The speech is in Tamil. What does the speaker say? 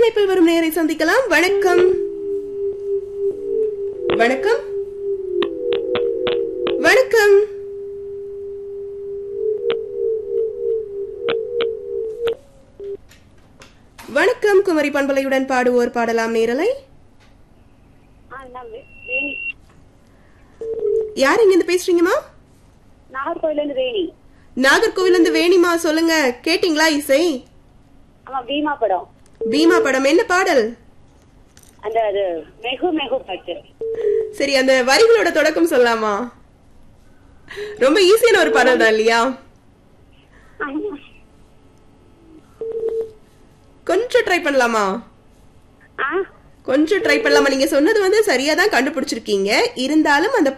இணைப்பில் வரும் நேரை சந்திக்கலாம் வணக்கம் வணக்கம் வணக்கம் வணக்கம் குமரி பண்பலையுடன் பாடுவோர் பாடலாம் நேரலை ஆ, நான் வே- வேணி யார் இங்க இருந்து பேசுறீங்கம்மா நாகர்கோவில இருந்து வேணி நாகர்கோவில் இருந்து வேணிமா சொல்லுங்க கேட்டிங்களா இசை ஆமா பீமா படம் பீமா படம் என்ன பாடல் அந்த அது மெகு மெகு பாட்டு சரி அந்த வரிகளோட தொடக்கம் சொல்லலாமா ரொம்ப ஈஸியான ஒரு பாடல் தான் இல்லையா ஆமா. கொஞ்சம் ட்ரை பண்ணலாமா ஆ கொஞ்சம் ட்ரை பண்ணலாமா நீங்க சொன்னது வந்து சரியா தான் கண்டுபிடிச்சிருக்கீங்க இருந்தாலும் அந்த